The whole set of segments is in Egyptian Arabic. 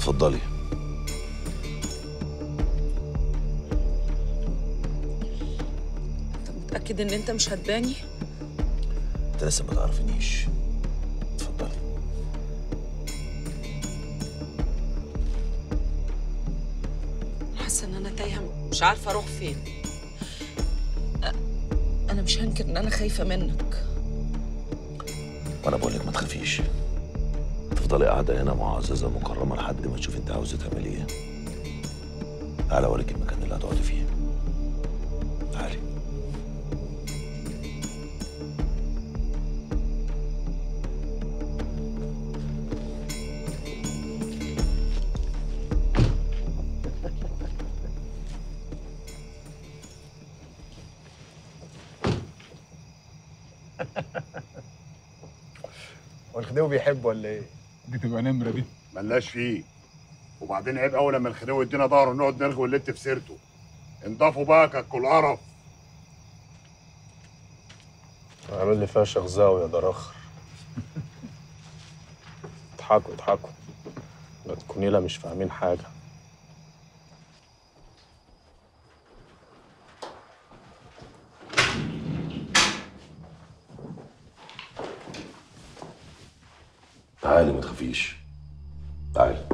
اتفضلي انت متاكد ان انت مش هتباني انت لسه ما تعرفنيش اتفضلي حاسه ان انا تايهه مش عارفه اروح فين أ- انا مش هنكر ان انا خايفه منك وانا بقول لك ما تخافيش تفضلي قاعده هنا معززه مكرمه لحد ما تشوفي انت عاوزه تعملي ايه تعالى اوريك المكان اللي هتقعدي فيه تعالي هو الخديوي بيحب ولا ايه؟ دي تبقى نمره دي ملناش فيه وبعدين عيب اول لما الخديوي يدينا ظهره نقعد نرغي ونلت في سيرته انضافوا بقى كاكل قرف عامل لي فيها شغزاوي يا دراخر اضحكوا اضحكوا لا تكوني لا مش فاهمين حاجة تعالي ما تخافيش تعالي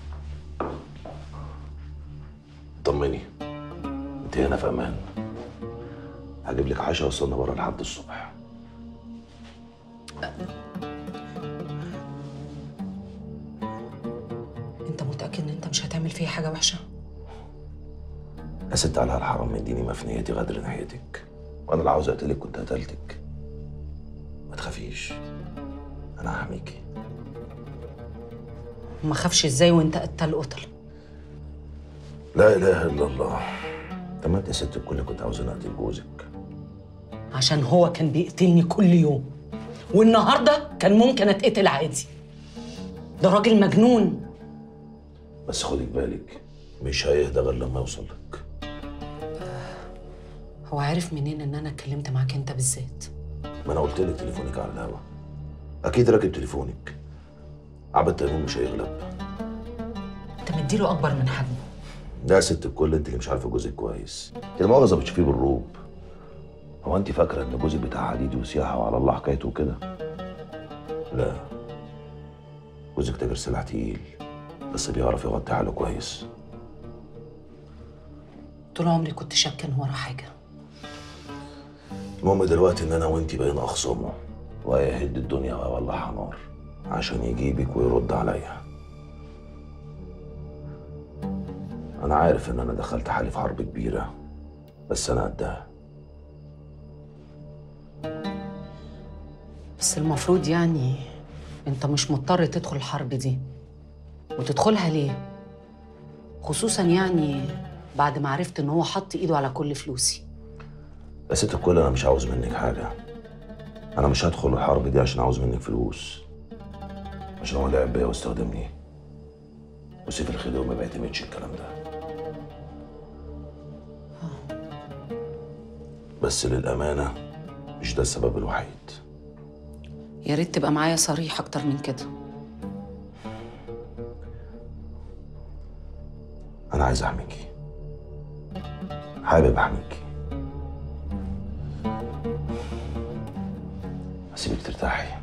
طمني انت هنا في امان هجيب لك عشاء وصلنا بره لحد الصبح انت متاكد ان انت مش هتعمل فيا حاجه وحشه يا ست على الحرام من ديني ما في نيتي غدر ناحيتك وانا لو عاوز اقتلك كنت قتلتك ما تخافيش انا هحميكي ما خافش ازاي وانت قتل قتل لا اله الا الله طب ما انت يا ست الكل كنت عاوز اقتل جوزك عشان هو كان بيقتلني كل يوم والنهارده كان ممكن اتقتل عادي ده راجل مجنون بس خدي بالك مش هيهدى غير لما يوصل لك هو عارف منين ان انا اتكلمت معاك انت بالذات ما انا قلت لك تليفونك على الهوا اكيد راكب تليفونك عبد تيمون مش هيغلب انت مديله اكبر من حجمه ده يا ست الكل انت اللي مش عارفه جوزك كويس انت المؤاخذه بتشوفيه بالروب هو انت فاكره ان جوزك بتاع حديد وسياحه وعلى الله حكايته وكده لا جوزك تاجر سلاح تقيل بس بيعرف يغطي حاله كويس طول عمري كنت شاكه ان ورا حاجه المهم دلوقتي ان انا وانت بقينا اخصامه وهيهد الدنيا ويولعها نار عشان يجيبك ويرد عليا انا عارف ان انا دخلت حالي في حرب كبيره بس انا قدها بس المفروض يعني انت مش مضطر تدخل الحرب دي وتدخلها ليه خصوصا يعني بعد ما عرفت ان هو حط ايده على كل فلوسي يا ست الكل انا مش عاوز منك حاجه انا مش هدخل الحرب دي عشان عاوز منك فلوس عشان هو لعب بيا واستخدمني وسيف الخديوي ما بيعتمدش الكلام ده بس للامانه مش ده السبب الوحيد يا ريت تبقى معايا صريح اكتر من كده انا عايز احميكي حابب احميكي اسيبك ترتاحي